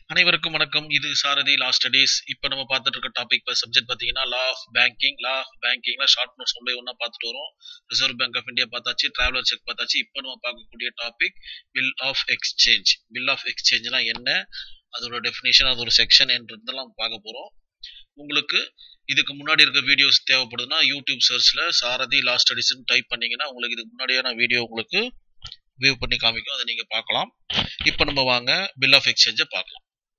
அனைவருக்கும் வணக்கம் இது சாரதி லா ஸ்டடீஸ் இப்போ நம்ம பார்த்துட்டு இருக்க டாபிக் சப்ஜெக்ட் பார்த்தீங்கன்னா law of banking law of பேங்கிங்ல ஷார்ட் நோட்ஸ் ஒன் பை ஒன்னா பார்த்துட்டு வரோம் ரிசர்வ் பேங்க் ஆஃப் இந்தியா பார்த்தாச்சு டிராவலர் செக் பார்த்தாச்சு இப்போ நம்ம பார்க்கக்கூடிய topic bill of exchange bill of எக்ஸ்சேஞ்ச்னா என்ன அதோட டெஃபினேஷன் அதோட செக்ஷன் என்றதெல்லாம் பார்க்க போகிறோம் உங்களுக்கு இதுக்கு முன்னாடி இருக்க வீடியோஸ் தேவைப்படுதுன்னா யூடியூப் சர்ச்ல சாரதி லா ஸ்டடீஸ்னு டைப் பண்ணீங்கன்னா உங்களுக்கு இதுக்கு முன்னாடியான வீடியோ உங்களுக்கு வியூ பண்ணி காமிக்கும் அதை நீங்கள் பார்க்கலாம் இப்போ நம்ம வாங்க பில் ஆஃப் எக்ஸ்சேஞ்சை பார்க்கலாம்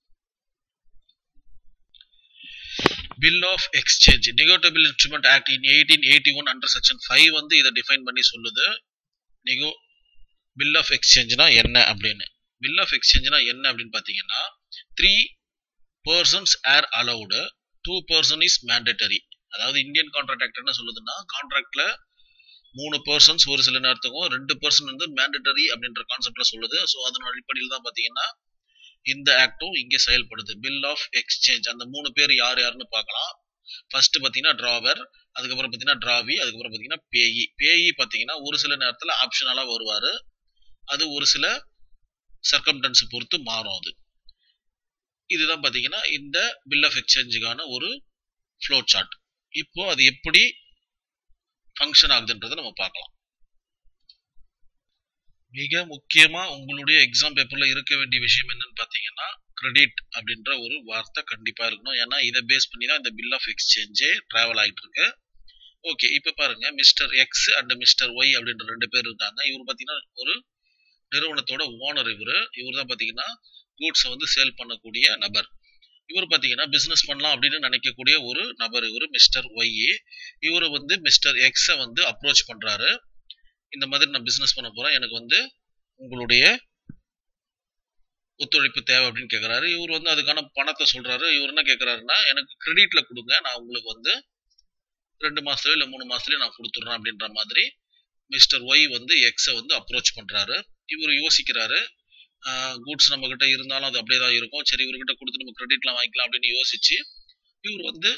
bill of exchange negotiable instrument act in eighteen eighty one under section five வந்து இதை டிஃபைன் பண்ணி சொல்லுது நெகோ பில் ஆஃப் எக்ஸ்சேஞ்ச்னா என்ன அப்படின்னு பில் ஆஃப் எக்ஸ்சேஞ்ச்னா என்ன அப்படின்னு பார்த்தீங்கன்னா three persons are allowed two person is mandatory அதாவது இந்தியன் கான்ட்ராக்ட் ஆக்ட் என்ன சொல்லுதுன்னா கான்ட்ராக்ட்ல மூணு பர்சன்ஸ் ஒரு சில நேரத்துக்கும் ரெண்டு பர்சன் வந்து மேண்டட்டரி அப்படின்ற கான்செப்ட்ல சொல்லுது ஸோ அதன் அடிப்படையில் தான் பார்த்தீங்கன்னா இந்த ஆக்டும் இங்கே செயல்படுது பில் ஆஃப் எக்ஸ்சேஞ்ச் அந்த மூணு பேர் யார் யாருன்னு பார்க்கலாம் ஃபர்ஸ்ட் பார்த்தீங்கன்னா டிராவர் அதுக்கப்புறம் பார்த்தீங்கன்னா டிராவி அதுக்கப்புறம் பார்த்தீங்கன்னா பேயி பேயி பார்த்தீங்கன்னா ஒரு சில நேரத்தில் ஆப்ஷனலாக வருவார் அது ஒரு சில சர்க்கம்டன்ஸ் பொறுத்து மாறும் அது இதுதான் பார்த்தீங்கன்னா இந்த பில் ஆஃப் எக்ஸ்சேஞ்சுக்கான ஒரு ஃப்ளோ சார்ட் இப்போ அது எப்படி ஃபங்க்ஷன் ஆகுதுன்றதை நம்ம பார்க்கலாம் மிக முக்கியமா உங்களுடைய எக்ஸாம் பேப்பர்ல இருக்க வேண்டிய விஷயம் என்னன்னு பாத்தீங்கன்னா கிரெடிட் அப்படின்ற ஒரு வார்த்தை கண்டிப்பா இருக்கணும் ஏன்னா இதை பேஸ் பண்ணி தான் இந்த பில் ஆஃப் எக்ஸ்சேஞ்சே டிராவல் ஆகிட்டு இருக்கு ஓகே இப்போ பாருங்க mister X and mister Y அப்படின்ற ரெண்டு பேர் இருக்காங்க இவர் பார்த்தீங்கன்னா ஒரு நிறுவனத்தோட ஓனர் இவர் இவர் தான் பார்த்தீங்கன்னா கூட்ஸை வந்து சேல் பண்ணக்கூடிய நபர் இவர் பார்த்தீங்கன்னா பிஸ்னஸ் பண்ணலாம் அப்படின்னு நினைக்கக்கூடிய ஒரு நபர் இவர் மிஸ்டர் ஒய் இவர் வந்து மிஸ்டர் எக்ஸை வந்து அப்ரோச் பண்ணுறாரு இந்த மாதிரி நான் பிஸ்னஸ் பண்ண போகிறேன் எனக்கு வந்து உங்களுடைய ஒத்துழைப்பு தேவை அப்படின்னு கேட்குறாரு இவர் வந்து அதுக்கான பணத்தை சொல்கிறாரு இவர் என்ன கேட்குறாருன்னா எனக்கு கிரெடிட்டில் கொடுங்க நான் உங்களுக்கு வந்து ரெண்டு மாதத்துலையோ இல்லை மூணு மாதத்துலையோ நான் கொடுத்துட்றேன் அப்படின்ற மாதிரி மிஸ்டர் ஒய் வந்து எக்ஸை வந்து அப்ரோச் பண்ணுறாரு இவர் யோசிக்கிறாரு கூட்ஸ் நம்ம கிட்ட இருந்தாலும் அது அப்படியே தான் இருக்கும் சரி இவர்கிட்ட கொடுத்து நம்ம கிரெடிட்லாம் வாங்கிக்கலாம் அப்படின்னு யோசிச்சு இவர் வந்து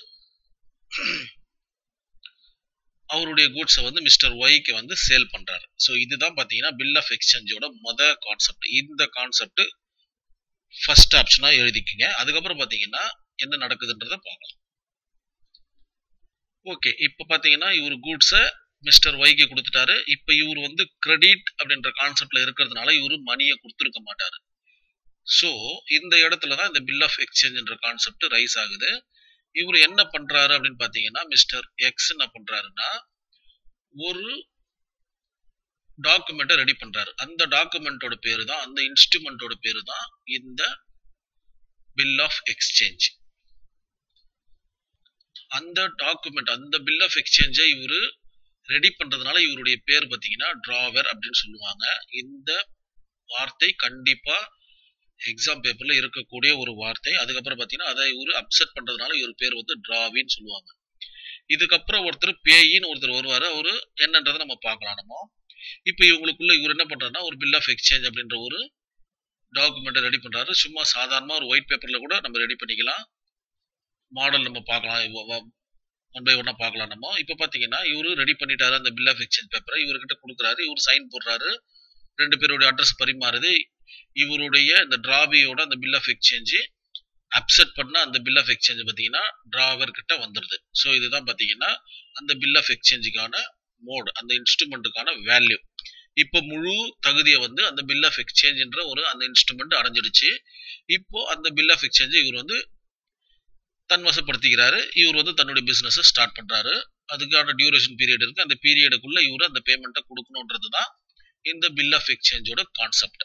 அவருடைய கூட்ஸை வந்து மிஸ்டர் ஒய்க்கு வந்து சேல் பண்றாரு ஸோ இதுதான் பார்த்தீங்கன்னா பில் ஆஃப் எக்ஸ்சேஞ்சோட மொத கான்செப்ட் இந்த கான்செப்ட் ஃபர்ஸ்ட் ஆப்ஷனா எழுதிக்கிங்க அதுக்கப்புறம் பார்த்தீங்கன்னா என்ன நடக்குதுன்றத பார்க்கலாம் ஓகே இப்போ பார்த்தீங்கன்னா இவர் கூட்ஸை மிஸ்டர் ஒய்க்கு கொடுத்துட்டாரு இப்போ இவர் வந்து கிரெடிட் அப்படின்ற கான்செப்ட்ல இருக்கிறதுனால இவர் மணியை கொடுத்துருக்க மாட்டாரு ஸோ இந்த இடத்துல தான் இந்த பில் ஆஃப் எக்ஸ்சேஞ்சுன்ற கான்செப்ட் ரைஸ் ஆகுது இவர் என்ன பண்றாரு அப்படின்னு பாத்தீங்கன்னா மிஸ்டர் எக்ஸ் என்ன பண்றாருன்னா ஒரு டாக்குமெண்ட்டை ரெடி பண்றாரு அந்த டாக்குமெண்ட்டோட பேரு தான் அந்த இன்ஸ்ட்ருமெண்ட்டோட பேரு தான் இந்த பில் ஆஃப் எக்ஸ்சேஞ்ச் அந்த டாக்குமெண்ட் அந்த பில் ஆஃப் எக்ஸ்சேஞ்சை இவரு ரெடி பண்றதுனால இவருடைய பேர் பார்த்தீங்கன்னா டிராவர் அப்படின்னு சொல்லுவாங்க இந்த வார்த்தை கண்டிப்பா எக்ஸாம் பேப்பர்ல இருக்கக்கூடிய ஒரு வார்த்தை அதுக்கப்புறம் பார்த்தீங்கன்னா அதை இவர் அப்செட் பண்றதுனால இவர் பேர் வந்து டிராவின்னு சொல்லுவாங்க இதுக்கப்புறம் ஒருத்தர் பேயின்னு ஒருத்தர் வருவாரு அவரு என்னன்றதை நம்ம பார்க்கலாம் நம்ம இப்போ இவங்களுக்குள்ள இவர் என்ன பண்றாருன்னா ஒரு பில் ஆஃப் எக்ஸ்சேஞ்ச் அப்படின்ற ஒரு டாக்குமெண்ட்டை ரெடி பண்றாரு சும்மா சாதாரணமா ஒரு ஒயிட் பேப்பர்ல கூட நம்ம ரெடி பண்ணிக்கலாம் மாடல் நம்ம பார்க்கலாம் ஒன் பை ஒன்னா பார்க்கலாம் நம்ம இப்போ பார்த்தீங்கன்னா இவரு ரெடி பண்ணிட்டாரு அந்த பில் ஆஃப் எக்ஸ்சேஞ்ச் பேப்பரை இவர்கிட்ட கொடுக்குறாரு இவர் சைன் போடுறாரு ரெண்டு பேருடைய அட்ரஸ் பரிமாறுது இவருடைய இந்த டிராபியோட அந்த பில் ஆஃப் எக்ஸ்சேஞ்சு அப்செட் பண்ண அந்த பில் ஆஃப் எக்ஸ்சேஞ்ச் பார்த்தீங்கன்னா டிராவர் கிட்ட வந்துடுது ஸோ இதுதான் பார்த்தீங்கன்னா அந்த பில் ஆஃப் எக்ஸ்சேஞ்சுக்கான மோட் அந்த இன்ஸ்ட்ருமெண்ட்டுக்கான வேல்யூ இப்போ முழு தகுதியை வந்து அந்த பில் ஆஃப் எக்ஸ்சேஞ்சுன்ற ஒரு அந்த இன்ஸ்ட்ருமெண்ட் அடைஞ்சிடுச்சு இப்போ அந்த பில் ஆஃப் எக்ஸ்சேஞ்சை இவர் வந்து தன்வசப்படுத்திக்கிறாரு இவர் வந்து தன்னுடைய பிசினஸை ஸ்டார்ட் பண்றாரு அதுக்கான டியூரேஷன் பீரியட் இருக்கு அந்த பீரியடுக்குள்ள இவர் அந்த பேமெண்ட்டை கொடுக்கணுன்றது தான் இந்த பில் ஆஃப் எக்ஸ்சேஞ்சோட கான்செப்ட்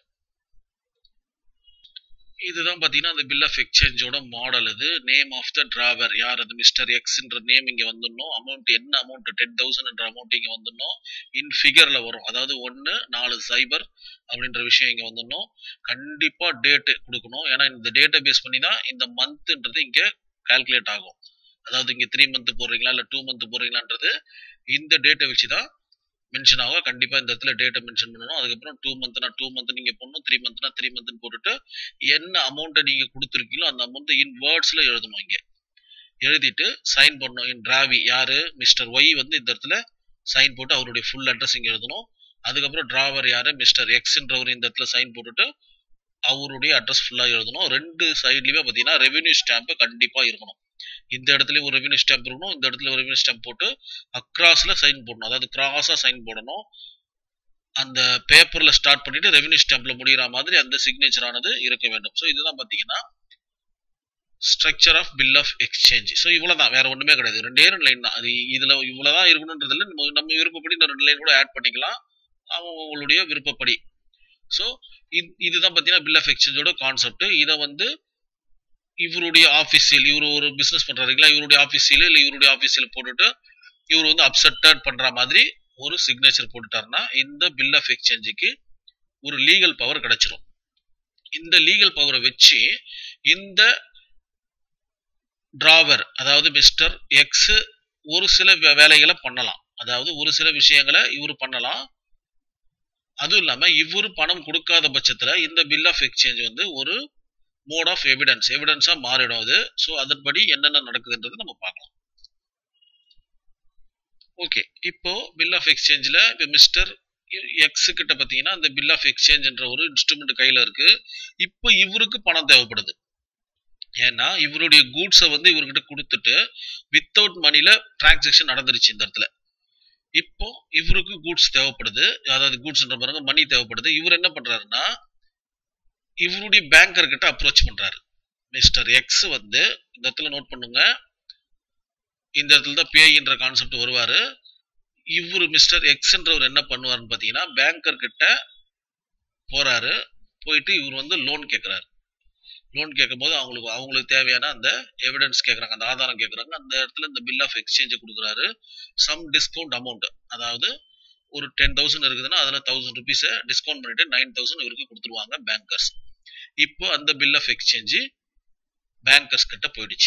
இதுதான் பார்த்தீங்கன்னா அந்த பில் ஆஃப் எக்ஸ்சேஞ்சோட மாடல் இது நேம் ஆஃப் த டிராவர் யார் அது மிஸ்டர் எக்ஸ்ன்ற நேம் இங்கே வந்துடணும் அமௌண்ட் என்ன அமௌண்ட் டென் தௌசண்ட்ன்ற அமௌண்ட் இங்கே வந்துடணும் இன் ஃபிகர்ல வரும் அதாவது ஒன்று நாலு சைபர் அப்படின்ற விஷயம் இங்கே வந்துடணும் கண்டிப்பாக டேட்டு கொடுக்கணும் ஏன்னா இந்த டேட்டை பேஸ் பண்ணி தான் இந்த மந்த்ன்றது இங்கே கால்குலேட் ஆகும் அதாவது இங்கே த்ரீ மந்த் போடுறீங்களா இல்லை டூ மந்த் போடுறீங்களான்றது இந்த டேட்டை வச்சு தான் மென்ஷன் ஆகும் கண்டிப்பாக இந்த இடத்துல டேட்டை மென்ஷன் பண்ணணும் அதுக்கப்புறம் டூ மந்த்னா டூ மந்த் நீங்கள் போடணும் த்ரீ மந்த்னா த்ரீ மந்த்னு போட்டுட்டு என்ன அமௌண்ட்டை நீங்கள் கொடுத்துருக்கீங்களோ அந்த அமௌண்ட்டை இன் வேர்ட்ஸில் எழுதணும் இங்கே எழுதிட்டு சைன் பண்ணணும் இன் டிராவி யாரு மிஸ்டர் ஒய் வந்து இந்த இடத்துல சைன் போட்டு அவருடைய ஃபுல் அட்ரஸ் இங்கே எழுதணும் அதுக்கப்புறம் டிராவர் யாரு மிஸ்டர் எக்ஸ்ன்றவர் இந்த இடத்துல சைன் போட்டுட்டு அவருடைய அட்ரஸ் ஃபுல்லா எழுதணும் ரெண்டு சைட்லயுமே பாத்தீங்கன்னா ரெவென்யூ ஸ்டாம்ப் கண்டிப்பா இருக்கணும் இந்த இடத்துலயும் ஒரு ரெவென்யூ ஸ்டாம்ப் இருக்கணும் இந்த இடத்துல ஒரு ரெவென்யூ ஸ்டாம்ப் போட்டு அக்ராஸ்ல சைன் போடணும் அதாவது கிராஸா சைன் போடணும் அந்த பேப்பர்ல ஸ்டார்ட் பண்ணிட்டு ரெவென்யூ ஸ்டாம்ப்ல முடிகிற மாதிரி அந்த சிக்னேச்சர் ஆனது இருக்க வேண்டும் ஸோ இதுதான் பாத்தீங்கன்னா structure of bill of exchange so இவ்வளவுதான் வேற ஒண்ணுமே கிடையாது ரெண்டே ரெண்டு லைன் தான் அது இதுல இவ்வளவுதான் இருக்கணுன்றதுல நம்ம நம்ம விருப்பப்படி இந்த ரெண்டு லைன் கூட ஆட் பண்ணிக்கலாம் அவங்களுடைய விருப்பப்படி ஸோ இதுதான் பார்த்தீங்கன்னா பில் ஆஃப் எக்ஸ்சேஞ்சோட கான்செப்ட் இதை வந்து இவருடைய ஆஃபீஸில் இவர் ஒரு பிஸ்னஸ் பண்றாருங்களா இவருடைய ஆஃபீஸில் இல்லை இவருடைய ஆஃபீஸில் போட்டுட்டு இவர் வந்து அப்செட்டட் பண்ற மாதிரி ஒரு சிக்னேச்சர் போட்டுட்டாருன்னா இந்த பில் ஆஃப் எக்ஸ்சேஞ்சுக்கு ஒரு லீகல் பவர் கிடைச்சிரும் இந்த லீகல் பவரை வச்சு இந்த டிராவர் அதாவது மிஸ்டர் எக்ஸ் ஒரு சில வேலைகளை பண்ணலாம் அதாவது ஒரு சில விஷயங்களை இவர் பண்ணலாம் அதுவும் இல்லாம இவரு பணம் கொடுக்காத பட்சத்துல இந்த பில் ஆஃப் எக்ஸ்சேஞ்ச் வந்து ஒரு மோட் ஆஃப் எவிடன்ஸ் எவிடன்ஸா மாறிடும் அது ஸோ அதன்படி என்னென்ன நடக்குதுன்றது நம்ம பார்க்கலாம் ஓகே இப்போ பில் ஆஃப் எக்ஸ்சேஞ்சில் இப்போ மிஸ்டர் எக்ஸ் கிட்ட பார்த்தீங்கன்னா அந்த பில் ஆஃப் எக்ஸ்சேஞ்ச்ன்ற ஒரு இன்ஸ்ட்ருமெண்ட் கையில் இருக்கு இப்போ இவருக்கு பணம் தேவைப்படுது ஏன்னா இவருடைய கூட்ஸை வந்து இவர்கிட்ட கொடுத்துட்டு வித்தவுட் மணில டிரான்சாக்ஷன் நடந்துருச்சு இந்த இடத்துல இப்போ இவருக்கு கூட்ஸ் தேவைப்படுது அதாவது கூட்ஸ்ன்ற பாருங்க மணி தேவைப்படுது இவர் என்ன பண்றாருன்னா இவருடைய பேங்கர் கிட்ட அப்ரோச் பண்றாரு மிஸ்டர் எக்ஸ் வந்து இந்த இடத்துல நோட் பண்ணுங்க இந்த இடத்துல தான் பேய்ன்ற கான்செப்ட் வருவாரு இவர் மிஸ்டர் எக்ஸ்ன்றவர் என்ன பண்ணுவாருன்னு பாத்தீங்கன்னா பேங்கர் கிட்ட போறாரு போயிட்டு இவர் வந்து லோன் கேட்கிறாரு லோன் கேட்கும்போது அவங்களுக்கு அவங்களுக்கு தேவையான அந்த எவிடன்ஸ் கேட்குறாங்க அந்த ஆதாரம் கேட்குறாங்க அந்த இடத்துல இந்த பில் ஆஃப் எக்ஸ்சேஞ்சை கொடுக்குறாரு சம் டிஸ்கவுண்ட் அமௌண்ட் அதாவது ஒரு டென் தௌசண்ட் இருக்குதுன்னா அதில் தௌசண்ட் ருபீஸை டிஸ்கவுண்ட் பண்ணிட்டு நைன் தௌசண்ட் இவருக்கு கொடுத்துருவாங்க பேங்கர்ஸ் இப்போ அந்த பில் ஆஃப் எக்ஸ்சேஞ்சு பேங்கர்ஸ் கிட்ட போயிடுச்சு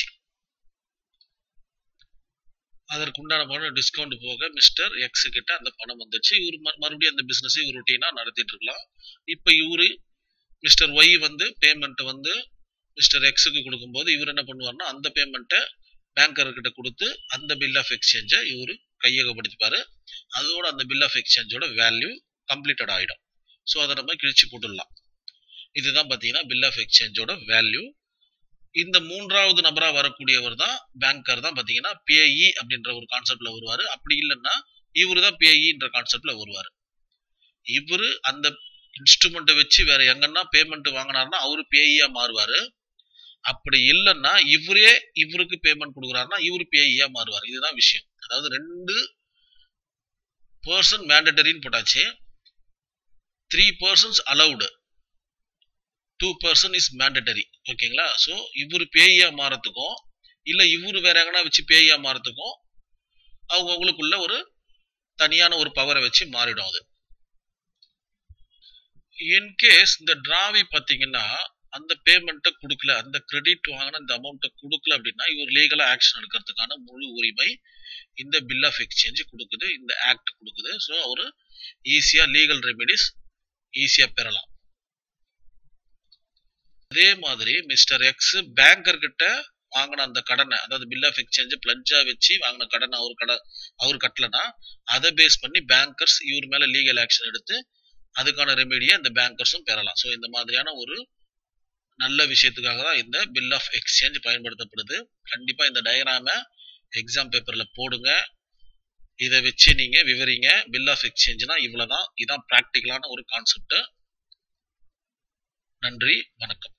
அதற்கு உண்டான பணம் டிஸ்கவுண்ட் போக மிஸ்டர் எக்ஸ் கிட்ட அந்த பணம் வந்துச்சு இவர் மறுபடியும் அந்த பிசினஸ் இவர் ரொட்டீனா நடத்திட்டு இருக்கலாம் இப்போ இவரு மிஸ்டர் ஒய் வந்து பேமெண்ட் வந்து மிஸ்டர் எக்ஸுக்கு கொடுக்கும்போது இவர் என்ன பண்ணுவார்னா அந்த பேமெண்ட்டை பேங்கர்கிட்ட கொடுத்து அந்த பில் ஆஃப் எக்ஸ்சேஞ்சை இவர் கையகப்படுத்திப்பாரு அதோட அந்த பில் ஆஃப் எக்ஸ்சேஞ்சோட வேல்யூ கம்ப்ளீட்டட் ஆகிடும் ஸோ அதை நம்ம கிழிச்சு போட்டுடலாம் இதுதான் பார்த்தீங்கன்னா பில் ஆஃப் எக்ஸ்சேஞ்சோட வேல்யூ இந்த மூன்றாவது நபரா வரக்கூடியவர் தான் பேங்கர் தான் பார்த்தீங்கன்னா பேஇ அப்படின்ற ஒரு கான்செப்ட்ல வருவார் அப்படி இல்லைன்னா இவரு தான் பேஇன்ற கான்செப்ட்ல வருவார் இவரு அந்த இன்ஸ்ட்ருமெண்ட்டை வச்சு வேற எங்கன்னா பேமெண்ட் வாங்கினார்னா அவரு பேஇயா மாறுவாரு அப்படி இல்லைன்னா இவரே இவருக்கு பேமெண்ட் கொடுக்குறாருன்னா இவரு பேஇயா மாறுவார் இதுதான் விஷயம் அதாவது ரெண்டு பர்சன் மேண்டட்டரின்னு போட்டாச்சு three persons allowed two person is mandatory ஓகேங்களா ஸோ இவர் பேயா மாறத்துக்கும் இல்லை இவரு வேற எங்கன்னா வச்சு பேயா மாறத்துக்கும் அவங்க அவங்களுக்குள்ள ஒரு தனியான ஒரு பவரை வச்சு மாறிடும் அது இன்கேஸ் இந்த டிராவி பார்த்தீங்கன்னா அந்த பேமெண்ட்டை கொடுக்கல அந்த கிரெடிட் வாங்கின இந்த அமௌண்ட்டை கொடுக்கல அப்படின்னா இவர் லீகலாக ஆக்ஷன் எடுக்கிறதுக்கான முழு உரிமை இந்த பில் ஆஃப் எக்ஸ்சேஞ்ச் கொடுக்குது இந்த ஆக்ட் கொடுக்குது ஸோ அவர் ஈஸியாக லீகல் ரெமெடிஸ் ஈஸியாக பெறலாம் அதே மாதிரி மிஸ்டர் எக்ஸ் பேங்கர் கிட்ட வாங்கின அந்த கடனை அதாவது பில் ஆஃப் எக்ஸ்சேஞ்ச் பிளஞ்சா வச்சு வாங்கின கடனை அவர் கட அவர் கட்டலனா அதை பேஸ் பண்ணி பேங்கர்ஸ் இவர் மேல லீகல் ஆக்ஷன் எடுத்து அதுக்கான ரெமெடியை இந்த பேங்கர்ஸும் பெறலாம் ஸோ இந்த மாதிரியான ஒரு நல்ல விஷயத்துக்காக தான் இந்த பில் ஆஃப் எக்ஸ்சேஞ்ச் பயன்படுத்தப்படுது கண்டிப்பா இந்த டயக்ராம எக்ஸாம் பேப்பர்ல போடுங்க இதை வச்சு நீங்க விவரிங்க பில் ஆஃப் எக்ஸ்சேஞ்ச்னா இவ்வளவுதான் இதான் ப்ராக்டிக்கலான ஒரு கான்செப்ட் நன்றி வணக்கம்